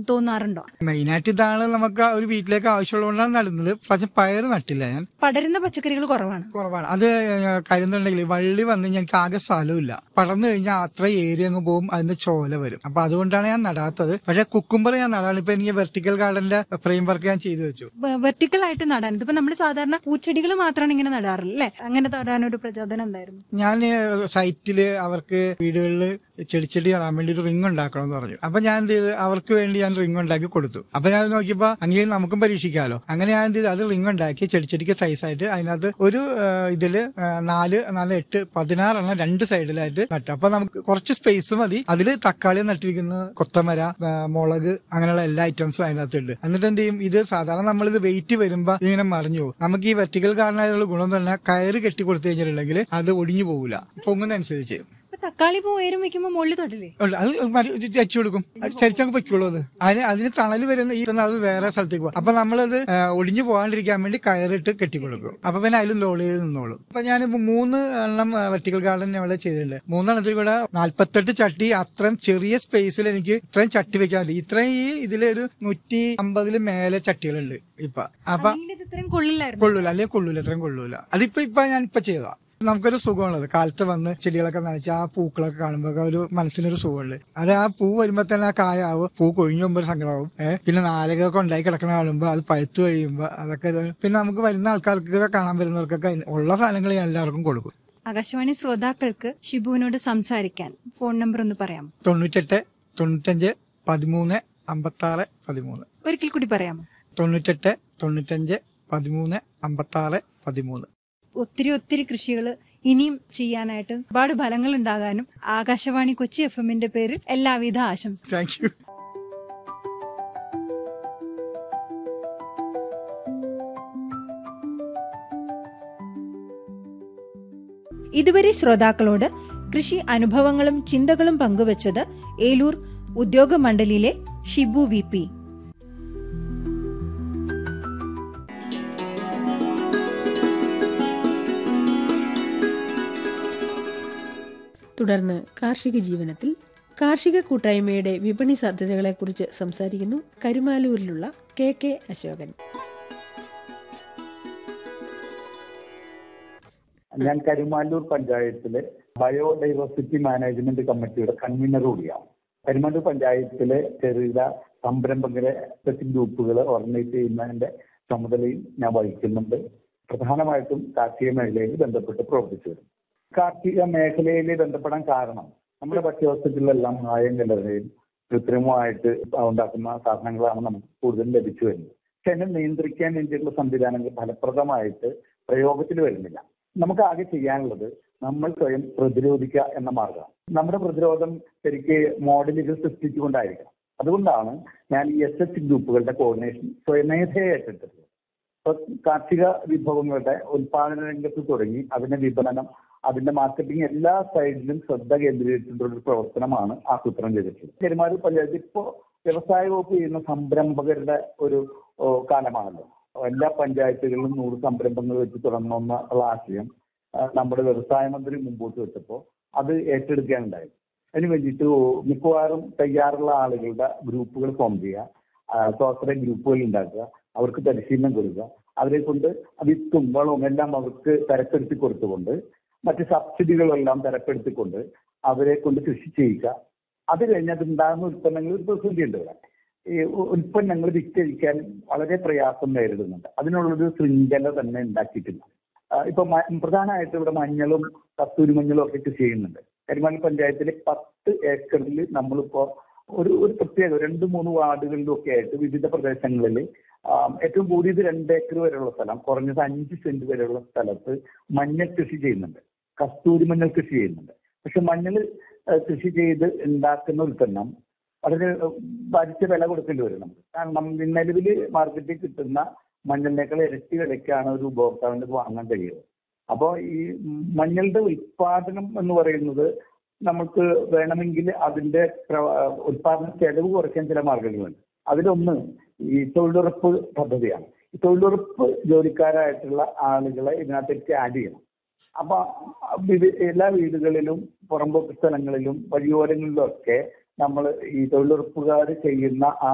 തോന്നാറുണ്ടോ മെയിനായിട്ട് ഇതാണ് നമുക്ക് ആ ഒരു വീട്ടിലേക്ക് ആവശ്യമുള്ളതുകൊണ്ടാണ് നടുന്നത് പക്ഷെ പയറ് നട്ടില്ല ഞാൻ പടരുന്ന പച്ചക്കറികൾ കുറവാണ് കുറവാണ് അത് കരുന്നുണ്ടെങ്കിൽ വള്ളി വന്ന് ഞങ്ങൾക്ക് ആകെ സ്ഥലമില്ല പടർന്നു കഴിഞ്ഞാൽ അത്ര ഏരിയ അങ്ങ് പോകും അതിന്റെ ചോല വരും അപ്പൊ അതുകൊണ്ടാണ് ഞാൻ നടാത്തത് പക്ഷെ കുക്കുംബർ ഞാൻ നടാണ് ഇപ്പൊ എനിക്ക് വെർട്ടിക്കൽ ഗാർഡന്റെ ഫ്രെയിം വർക്ക് ഞാൻ ചെയ്തു വെച്ചു വെർട്ടിക്കൽ ആയിട്ട് നടാൻ ഇതിപ്പോ നമ്മൾ സാധാരണ പൂച്ചെടികൾ മാത്രമാണ് ഇങ്ങനെ നടാറില്ല അല്ലേ അങ്ങനെ നടാനൊരു പ്രചോദനം എന്തായിരുന്നു ഞാൻ സൈറ്റില് അവർക്ക് വീടുകളിൽ ചെടിച്ചെടി നടാൻ വേണ്ടി ഒരു റിംഗ് ഉണ്ടാക്കണം എന്ന് പറഞ്ഞു അപ്പൊ ഞാൻ എന്ത് ചെയ്ത് അവർക്ക് വേണ്ടി ഞാൻ റിംഗ് ഉണ്ടാക്കി കൊടുത്തു അപ്പൊ ഞാൻ നോക്കിയപ്പോ അങ്ങനെ നമുക്കും പരീക്ഷിക്കാമല്ലോ അങ്ങനെ ഞാൻ എന്ത് ചെയ്തു അത് റിംഗ് ഉണ്ടാക്കി ചെടിച്ചെടിക്ക് സൈസായിട്ട് അതിനകത്ത് ഒരു ആ, ഇതില് ആ, നാല് നാല് എട്ട് പതിനാറെണ്ണം രണ്ട് സൈഡിലായിട്ട് നട്ടു അപ്പൊ നമുക്ക് കുറച്ച് സ്പേസ് മതി അതിൽ തക്കാളി നട്ടിരിക്കുന്ന കൊത്തമര ആ, മുളക് അങ്ങനെയുള്ള എല്ലാ ഐറ്റംസും അതിനകത്ത് ഉണ്ട് എന്നിട്ട് എന്ത് ചെയ്യും ഇത് സാധാരണ നമ്മളിത് വെയിറ്റ് വരുമ്പോ ഇതിങ്ങനെ മറിഞ്ഞു പോകും നമുക്ക് ഈ വെർട്ടിക്കൽ ഗാർഡനായുള്ള ഗുണം തന്നെ കയറ് കെട്ടി കൊടുത്തു കഴിഞ്ഞിട്ടുണ്ടെങ്കിൽ അത് ഒടിഞ്ഞു പോകില്ല പൊങ്ങുന്നതനുസരിച്ച് ഇപ്പൊ തക്കാളി പൂ ഉയരം വെക്കുമ്പോ മുകളിൽ തൊട്ടില്ലേ ഉണ്ട്. അത് മരി- ഇത് ചരിച്ചു കൊടുക്കും അത് ചരിച്ചങ്ങ് പൊയ്ക്കുള്ളൂ അത് അതിന് അതിന് തണൽ വരുന്ന ഈ തന്നെ അത് വേറെ സ്ഥലത്തേക്ക് പോകും അപ്പൊ നമ്മളത് ആ, ഒടിഞ്ഞു പോകാണ്ടിരിക്കാൻ വേണ്ടി കയറിട്ട് കെട്ടിക്കൊടുക്കും അപ്പൊ പിന്നെ അതിൽ ലോളി നിന്നോളും അപ്പൊ ഞാൻ മൂന്ന് എണ്ണം വെർട്ടിക്കൽ ഗാർഡൻ ഇവിടെ ചെയ്തിട്ടുണ്ട് മൂന്നെണ്ണത്തിൽ കൂടെ നാല്പത്തെട്ട് ചട്ടി അത്രയും ചെറിയ സ്പേസിൽ എനിക്ക് ഇത്രയും ചട്ടി വെക്കാൻ പറ്റും ഇത്രയും ഈ ഇതിലൊരു നൂറ്റി അമ്പതില് മേലെ ചട്ടികളുണ്ട് ഇപ്പൊ അപ്പൊ അല്ലെങ്കിൽ ഇത് ഇത്രയും കൊള്ളില്ലായിരുന്നു കൊള്ളൂല അല്ലെങ്കിൽ കൊള്ളൂല ഇത്രയും കൊള്ളൂല അതിപ്പോ ഇപ്പൊ ഞാൻ ഇപ്പൊ ചെയ്തതാ നമുക്കൊരു സുഖമുള്ളത് കാലത്ത് വന്ന് ചെടികളൊക്കെ നനച്ച് ആ പൂക്കളൊക്കെ കാണുമ്പോൾ ഒരു മനസ്സിനൊരു സുഖമുണ്ട് അത് ആ പൂ വരുമ്പോ തന്നെ ആ കായാവും പൂ കൊഴിഞ്ഞു പോകുമ്പോൾ ഒരു സങ്കടമാവും ഏഹ് പിന്നെ നാരകമൊക്കെ ഉണ്ടായി കിടക്കണ കാണുമ്പോൾ അത് പഴുത്തു കഴിയുമ്പോൾ അതൊക്കെ ഒരു- പിന്നെ നമുക്ക് വരുന്ന ആൾക്കാർക്കൊക്കെ കാണാൻ വരുന്നവർക്കൊക്കെ അതിന് ഉള്ള സാധനങ്ങൾ ഞാൻ എല്ലാവർക്കും കൊടുക്കും ആകാശവാണി ശ്രോതാക്കൾക്ക് ഷിബുവിനോട് സംസാരിക്കാൻ ഫോൺ നമ്പർ ഒന്ന് പറയാമോ തൊണ്ണൂറ്റെട്ട് തൊണ്ണൂറ്റഞ്ച് പതിമൂന്ന് അമ്പത്താറ് പതിമൂന്ന് ഒരിക്കൽ കൂടി പറയാമോ തൊണ്ണൂറ്റെട്ട് തൊണ്ണൂറ്റഞ്ച് പതിമൂന്ന് അമ്പത്താറ് പതിമൂന്ന് ഒത്തിരി ഒത്തിരി കൃഷികൾ ഇനിയും ചെയ്യാനായിട്ട് ഒരുപാട് ഫലങ്ങൾ ഉണ്ടാകാനും ആകാശവാണി കൊച്ചി എഫ് എമ്മിന്റെ പേരിൽ എല്ലാവിധ ആശംസ താങ്ക് യു ഇതുവരെ ശ്രോതാക്കളോട് കൃഷി അനുഭവങ്ങളും ചിന്തകളും പങ്കുവച്ചത് ഏലൂർ ഉദ്യോഗ മണ്ഡലിലെ ഷിബു വി പി തുടർന്ന് കാർഷിക ജീവനത്തിൽ കാർഷിക കൂട്ടായ്മയുടെ വിപണി സാധ്യതകളെക്കുറിച്ച് സംസാരിക്കുന്നു കരുമാലൂരിലുള്ള കെ കെ അശോകൻ ഞാൻ കരുമാല്ലൂർ പഞ്ചായത്തിലെ ബയോഡൈവേഴ്സിറ്റി മാനേജ്മെന്റ് കമ്മിറ്റിയുടെ കൺവീനർ കൂടിയാണ് കരുമാല്ലൂർ പഞ്ചായത്തിലെ ചെറുകിട സംരംഭകരെ സ്പെഷ്യൽ ഗ്രൂപ്പുകൾ ഓർഗനൈസ് ചെയ്യുന്നതിന്റെ ചുമതലയും ഞാൻ വഹിക്കുന്നുണ്ട് പ്രധാനമായിട്ടും കാർഷിക മേഖലയിൽ ബന്ധപ്പെട്ട് പ്രവർത്തിച്ചു വരും കാർഷിക മേഖലയിൽ ബന്ധപ്പെടാൻ കാരണം നമ്മുടെ ഭക്ഷ്യവസ്തുക്കളിലെല്ലാം മായം കലരുകയും കൃത്രിമമായിട്ട് ഉണ്ടാക്കുന്ന സാധനങ്ങളാണ് നമുക്ക് കൂടുതൽ ലഭിച്ചു വരുന്നത് പക്ഷെ അതിനെ നിയന്ത്രിക്കാൻ വേണ്ടിയിട്ടുള്ള സംവിധാനങ്ങൾ ഫലപ്രദമായിട്ട് പ്രയോഗത്തിൽ വരുന്നില്ല നമുക്ക് ആകെ ചെയ്യാനുള്ളത് നമ്മൾ സ്വയം പ്രതിരോധിക്കുക എന്ന മാർഗമാണ് നമ്മുടെ പ്രതിരോധം ശരിക്ക് മോഡലുകൾ സൃഷ്ടിച്ചുകൊണ്ടായിരിക്കണം അതുകൊണ്ടാണ് ഞാൻ ഈ എസ് എച്ച് ഗ്രൂപ്പുകളുടെ കോർഡിനേഷൻ സ്വയമേധയെ ഏറ്റെടുത്തത് ഇപ്പൊ കാർഷിക വിഭവങ്ങളുടെ ഉൽപാദന രംഗത്ത് തുടങ്ങി അതിന്റെ വിപണനം അതിന്റെ മാർക്കറ്റിംഗ് എല്ലാ സൈഡിലും ശ്രദ്ധ കേന്ദ്രീകരിച്ചിട്ടുള്ള ഒരു പ്രവർത്തനമാണ് ആസൂത്രണം ചെയ്തിട്ടുള്ളത് പെരുമാറി പഞ്ചായത്ത് ഇപ്പോ വ്യവസായ വകുപ്പ് ചെയ്യുന്ന സംരംഭകരുടെ ഒരു ഓ, കാലമാണല്ലോ എല്ലാ പഞ്ചായത്തുകളിലും നൂറ് സംരംഭങ്ങൾ വെച്ച് തുടങ്ങണമെന്നുള്ള ആശയം ആ, നമ്മുടെ വ്യവസായ മന്ത്രി മുമ്പോട്ട് വെച്ചപ്പോൾ അത് ഏറ്റെടുക്കാനുണ്ടായി അതിന് വേണ്ടിയിട്ട് മിക്കവാറും തയ്യാറുള്ള ആളുകളുടെ ഗ്രൂപ്പുകൾ ഫോം ചെയ്യുക ആ, സ്വാശ്രയ ഗ്രൂപ്പുകൾ ഉണ്ടാക്കുക അവർക്ക് പരിശീലനം കൊടുക്കുക അവരെ കൊണ്ട് വിത്തും വളവും എല്ലാം അവർക്ക് തരപ്പെടുത്തി കൊടുത്തുകൊണ്ട് മറ്റ് സബ്സിഡികളെല്ലാം തരപ്പെടുത്തിക്കൊണ്ട് അവരെ കൊണ്ട് കൃഷി ചെയ്യുക അത് കഴിഞ്ഞ് അതുണ്ടാകുന്ന ഉൽപ്പന്നങ്ങൾ ഒരു പ്രതിസന്ധി ഉണ്ട് ഇവിടെ ഈ ഉ- ഉൽപ്പന്നങ്ങൾ വിറ്റഴിക്കാൻ വളരെ പ്രയാസം നേരിടുന്നുണ്ട് അതിനുള്ളൊരു ശൃംഖല തന്നെ ഉണ്ടാക്കിയിട്ടില്ല ആ, ഇപ്പൊ മ- പ്രധാനമായിട്ട് ഇവിടെ മഞ്ഞളും കസ്തൂരി മഞ്ഞളും ഒക്കെ കൃഷി ചെയ്യുന്നുണ്ട് കരിമാലി പഞ്ചായത്തിലെ പത്ത് ഏക്കറിൽ നമ്മളിപ്പോ ഒരു ഒരു പ്രത്യേക രണ്ട് മൂന്ന് വാർഡുകളിലും ഒക്കെ ആയിട്ട് വിവിധ പ്രദേശങ്ങളിൽ ഏറ്റവും കൂടിയത് രണ്ട് ഏക്കർ വരെയുള്ള സ്ഥലം കുറഞ്ഞത് അഞ്ച് സെന്റ് വരെയുള്ള സ്ഥലത്ത് മഞ്ഞൾ കൃഷി ചെയ്യുന്നുണ്ട് കസ്തൂരി മഞ്ഞൾ കൃഷി ചെയ്യുന്നുണ്ട് പക്ഷെ മഞ്ഞൾ കൃഷി ചെയ്ത് ഉണ്ടാക്കുന്ന ഉൽപ്പന്നം വളരെ ഭരിച്ച വില കൊടുക്കേണ്ടി വരും നമുക്ക് കാരണം നിലവിൽ മാർക്കറ്റിൽ കിട്ടുന്ന മഞ്ഞളിനേക്കാൾ ഇരട്ടി വിലയ്ക്കാണ് ഒരു ഉപഭോക്താവിന് ഇത് വാങ്ങാൻ കഴിയുന്നത് അപ്പോൾ ഈ മഞ്ഞളുടെ ഉൽപാദനം എന്ന് പറയുന്നത് നമുക്ക് വേണമെങ്കിൽ അതിന്റെ പ്ര- ഉൽപാദന ചെലവ് കുറയ്ക്കാൻ ചില മാർഗങ്ങളുണ്ട് അതിലൊന്ന് ഈ തൊഴിലുറപ്പ് പദ്ധതിയാണ് ഈ തൊഴിലുറപ്പ് ജോലിക്കാരായിട്ടുള്ള ആളുകളെ ഇതിനകത്തേക്ക് ആഡ് ചെയ്യണം അപ്പൊ വിവി- എല്ലാ വീടുകളിലും പുറമ്പോക്ക് സ്ഥലങ്ങളിലും വഴിയോരങ്ങളിലും ഒക്കെ നമ്മൾ ഈ തൊഴിലുറപ്പുകാർ ചെയ്യുന്ന ആ